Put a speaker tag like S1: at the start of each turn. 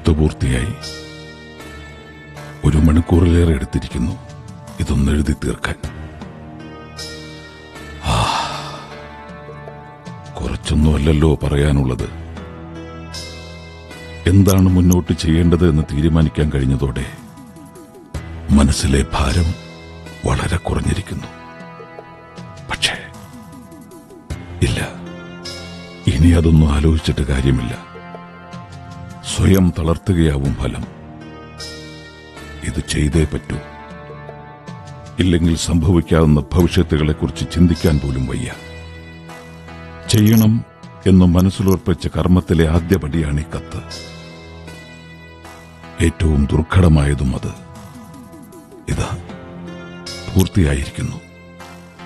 S1: കത്ത് പൂർത്തിയായി ഒരു മണിക്കൂറിലേറെ എടുത്തിരിക്കുന്നു ഇതൊന്ന് എഴുതി തീർക്കാൻ ആ, കുറച്ചൊന്നുമല്ലല്ലോ പറയാനുള്ളത് എന്താണ് മുന്നോട്ട് ചെയ്യേണ്ടത് എന്ന് തീരുമാനിക്കാൻ കഴിഞ്ഞതോടെ മനസ്സിലെ ഭാരം വളരെ കുറഞ്ഞിരിക്കുന്നു പക്ഷേ ഇല്ല ഇനി അതൊന്നും ആലോചിച്ചിട്ട് കാര്യമില്ല സ്വയം തളർത്തുകയാവും ഫലം ഇത് ചെയ്തേ പറ്റൂ ഇല്ലെങ്കിൽ സംഭവിക്കാവുന്ന ഭവിഷ്യത്തുകളെക്കുറിച്ച് ചിന്തിക്കാൻ പോലും വയ്യ ചെയ്യണം എന്ന് മനസ്സിലുറപ്പിച്ച കർമ്മത്തിലെ ആദ്യപടിയാണ് ഈ കത്ത് ഏറ്റവും ദുർഘടമായതും അത് ഇതാ പൂർത്തിയായിരിക്കുന്നു